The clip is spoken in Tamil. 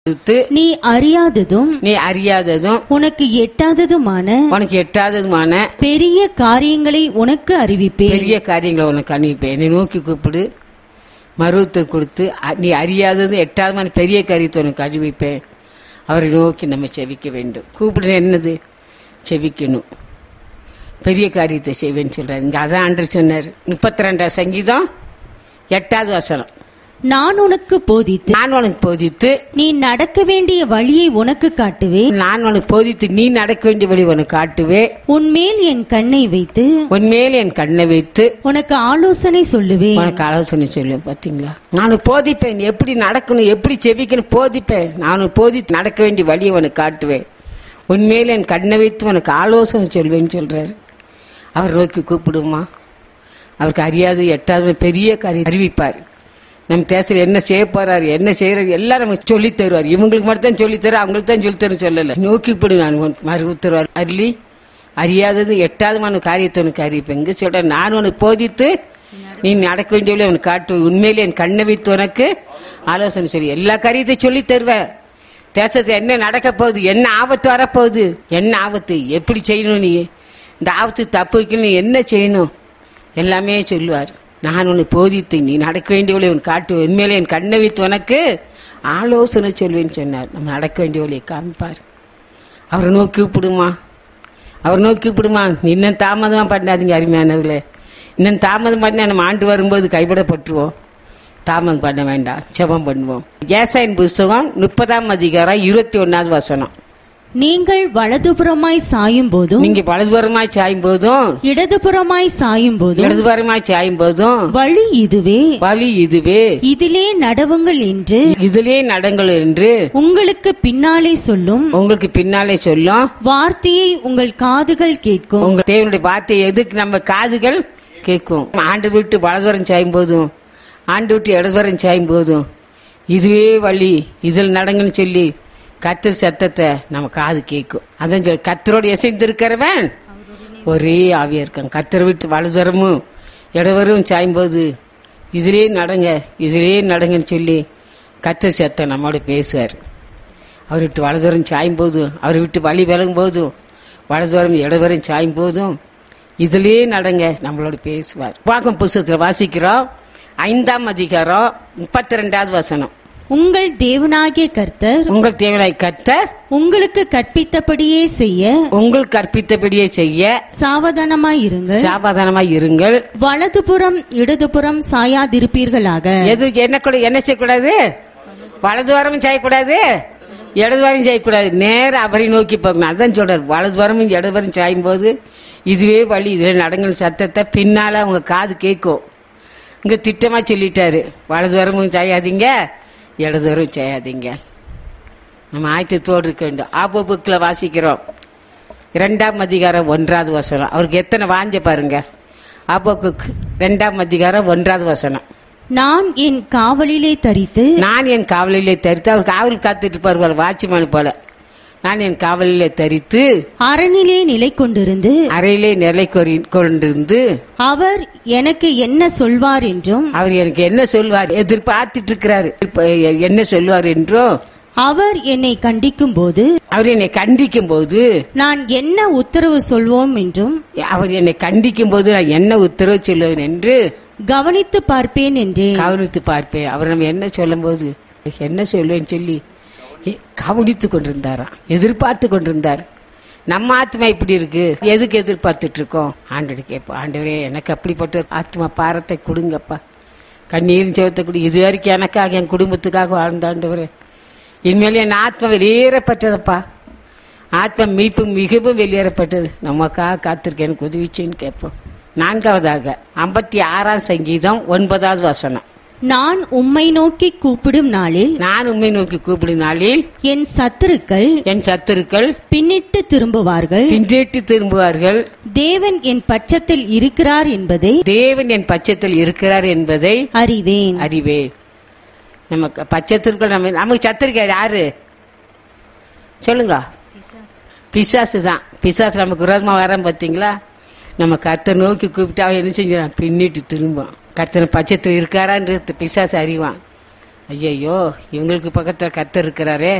கொடுத்து நீ அறியாததும் நீ அறியாததும் உனக்கு எட்டாததுமான உனக்கு எட்டாததுமான பெரிய காரியங்களை உனக்கு அறிவிப்பேன் பெரிய காரியங்களை உனக்கு அனுப்பிப்பேன் என்னை நோக்கி கூப்பிடு மருவத்தர் கொடுத்து அ- நீ அறியாததும் எட்டாதமான பெரிய காரியத்தை உனக்கு அறிவிப்பேன் அவரை நோக்கி நம்ம செவிக்க வேண்டும் கூப்பிடுறது என்னது செவிக்கணும் பெரிய காரியத்தை செய்வேன்னு சொல்றாரு இங்க அதான் ஆண்டு சொன்னார் முப்பத்தி ரெண்டாம் சங்கீதம் எட்டாவது வசனம் நான் உனக்கு போதித்து நான் உனக்கு போதித்து நீ நடக்க வேண்டிய வழியை உனக்கு காட்டுவேன் நான் உனக்கு போதித்து நீ நடக்க வேண்டிய வழி உனக்கு காட்டுவே உன்மேல் என் கண்ணை வைத்து உன்மேல் என் கண்ணை வைத்து உனக்கு ஆலோசனை சொல்லுவேன் உனக்கு ஆலோசனை சொல்லுவேன் பாத்தீங்களா நான் போதிப்பேன் எப்படி நடக்கணும் எப்படி செபிக்கணும் போதிப்பேன் நான் போதித்து நடக்க வேண்டிய வழியை உனக்கு காட்டுவேன் உன்மேல் என் கண்ணை வைத்து உனக்கு ஆலோசனை சொல்வேன்னு சொல்றாரு அவர் நோக்கி கூப்பிடுமா அவருக்கு அறியாது எட்டாவது பெரிய காரியம் அறிவிப்பார் நம்ம தேசத்தில் என்ன செய்ய போறாரு என்ன செய்யறாரு எல்லாம் நமக்கு சொல்லி தருவார் இவங்களுக்கு மட்டும் தான் சொல்லி தரும் அவங்களுக்கு தான் சொல்லி தரும் சொல்லல நோக்கிப்படு நான் உனக்கு மறு தருவார் அருளி அறியாதது எட்டாவதுமான காரியத்தை உனக்கு அறிவிப்பேன் எங்க சொல்ற நான் உனக்கு போதித்து நீ நடக்க வேண்டியவளை உனக்கு காட்டு உண்மையிலே என் கண்ணை வைத்து உனக்கு ஆலோசனை சொல்லி எல்லா காரியத்தையும் சொல்லி தருவேன் தேசத்துல என்ன நடக்க போகுது என்ன ஆபத்து வரப்போகுது என்ன ஆபத்து எப்படி செய்யணும் நீ இந்த ஆபத்து தப்பு வைக்கணும் நீ என்ன செய்யணும் எல்லாமே சொல்லுவார் நான் உன்னை போதித்து நீ நடக்க வேண்டியவளை உன் காட்டு உண்மையிலே என் கண்ணை வைத்து உனக்கு ஆலோசனை சொல்வேன்னு சொன்னார் நம்ம நடக்க வேண்டியவளையை காமிப்பார் அவரை நோக்கி கூப்பிடுமா அவர் நோக்கி கூப்பிடுமா நீ இன்னும் தாமதமா பண்ணாதீங்க அருமையானவர்களே இன்னும் தாமதம் பண்ண நம்ம ஆண்டு வரும்போது கைவிடப்பட்டுருவோம் தாமதம் பண்ண வேண்டாம் ஜெபம் பண்ணுவோம் ஏசாயின் புஸ்தகம் முப்பதாம் அதிகாரம் இருபத்தி ஒன்னாவது வசனம் நீங்கள் வலதுபுறமாய் சாயும் போதும் நீங்க வலதுபுறமாய் சாயும் போதும் இடதுபுறமாய் சாயும் போதும் இடதுபுறமாய் சாயும் போதும் வழி இதுவே வழி இதுவே இதிலே நடவுங்கள் என்று இதிலே நடங்கள் என்று உங்களுக்கு பின்னாலே சொல்லும் உங்களுக்கு பின்னாலே சொல்லும் வார்த்தையை உங்கள் காதுகள் கேட்கும் உங்க தேவனுடைய வார்த்தை எதுக்கு நம்ம காதுகள் கேட்கும் ஆண்டு விட்டு வலதுவரம் சாயும் போதும் ஆண்டு விட்டு இடதுவரம் சாயும் போதும் இதுவே வழி இதில் நடங்கன்னு சொல்லி கத்தர் சத்தத்தை நம்ம காது கேட்கும் அதான் சொல்லி கத்தரோடு எசைந்து இருக்கிறவன் ஒரே ஆவியா இருக்கான் கத்தரை விட்டு வலதுவரமும் இடவரும் சாயும் போது இதிலே நடங்க இதிலே நடங்கன்னு சொல்லி கத்தர் சத்தம் நம்மோட பேசுவார் அவர் விட்டு வலதுவரம் சாயும் போதும் அவர் விட்டு வழி விலகும் போதும் வலதுவரம் இடதுவரம் சாயும் போதும் இதிலே நடங்க நம்மளோட பேசுவார் வாக்கம் புஸ்தகத்தில் வாசிக்கிறோம் ஐந்தாம் அதிகாரம் முப்பத்தி ரெண்டாவது வசனம் உங்கள் தேவனாகிய கர்த்தர் உங்கள் தேவனாய் கத்தர் உங்களுக்கு கற்பித்தபடியே செய்ய உங்கள் கற்பித்தபடியே செய்ய சாவதானமாய் இருங்கள் சாபாதானமாய் இருங்கள் வலதுபுறம் இடதுபுறம் சாயாதிருப்பீர்களாக எது என்ன கூட என்ன செய்யக்கூடாது வலது வாரமும் செய்யக்கூடாது இடது வாரம் செய்யக்கூடாது நேர அவரை நோக்கி போகணும் அதான் சொல்றாரு வலது வாரமும் இடது வாரம் சாயும் போது இதுவே வழி இதுல நடங்கின சத்தத்தை பின்னால அவங்க காது கேட்கும் இங்க திட்டமா சொல்லிட்டாரு வலது வாரமும் செய்யாதீங்க இடது வாரம் செய்யாதீங்க நம்ம ஆயத்தத்தோடு இருக்க வேண்டும் ஆபோ புக்கில் வாசிக்கிறோம் இரண்டாம் அதிகாரம் ஒன்றாவது வசனம் அவருக்கு எத்தனை வாஞ்ச பாருங்க ஆபோக்கு இரண்டாம் அதிகாரம் ஒன்றாவது வசனம் நான் என் காவலிலே தரித்து நான் என் காவலிலே தரித்து அவர் காவல் காத்துட்டு இருப்பார் வாட்சிமான் போல நான் என் காவலிலே தரித்து அரணிலே நிலை கொண்டிருந்து அறையிலே நிலை கொரி- கொண்டிருந்து அவர் எனக்கு என்ன சொல்வார் என்றும் அவர் எனக்கு என்ன சொல்வார் எதிர்பார்த்துட்டு இருக்கிறாரு இப்ப என்ன சொல்வார் என்றோ அவர் என்னை கண்டிக்கும் போது அவர் என்னை கண்டிக்கும் போது நான் என்ன உத்தரவு சொல்வோம் என்றும் அவர் என்னை கண்டிக்கும் போது நான் என்ன உத்தரவு சொல்லுவேன் என்று கவனித்து பார்ப்பேன் என்றேன் கவனித்து பார்ப்பேன் அவர் நம்ம என்ன சொல்லும் போது என்ன சொல்லுவேன்னு சொல்லி எ- கவனித்து கொண்டிருந்தாராம் எதிர்பார்த்து கொண்டிருந்தார் நம்ம ஆத்மா இப்படி இருக்கு எதுக்கு எதிர்பார்த்துட்டு இருக்கோம் ஆண்டடி கேட்போம் ஆண்டவரே எனக்கு அப்படிப்பட்ட ஒரு ஆத்மா பாரத்தை கொடுங்கப்பா கண்ணீரின் செவத்தை கொடு இது வரைக்கும் எனக்காக என் குடும்பத்துக்காக வாழ்ந்த ஆண்டவரே இனிமேல் என் ஆத்மா வெளியேறப்பட்டதப்பா ஆத்மா மீட்பு மிகவும் வெளியேறப்பட்டது நமக்காக காத்திருக்க எனக்கு உதவிச்சுன்னு கேட்போம் நான்காவதாக ஐம்பத்தி ஆறாம் சங்கீதம் ஒன்பதாவது வசனம் நான் உம்மை நோக்கி கூப்பிடும் நாளில் நான் உண்மை நோக்கி கூப்பிடும் நாளில் என் சத்துருக்கள் என் சத்துருக்கள் பின்னிட்டு திரும்புவார்கள் பின்றேட்டு திரும்புவார்கள் தேவன் என் பட்சத்தில் இருக்கிறார் என்பதை தேவன் என் பட்சத்தில் இருக்கிறார் என்பதை அறிவேன் அறிவே நமக்கு பட்சத்திற்குள் நம்ம நமக்கு சத்துருக்கார் யாரு சொல்லுங்க பிசாசு தான் பிசாசு நமக்கு விரோதமா வரான் பாத்தீங்களா நம்ம கர்த்தர் நோக்கி கூப்பிட்டு அவன் என்ன செஞ்சான் பின்னிட்டு திரும்புவான் கர்த்தன் பட்சத்தில் இருக்காரான்றது பிசாசு அறிவான் ஐயையோ இவங்களுக்கு பக்கத்துல கத்தர் இருக்கிறாரே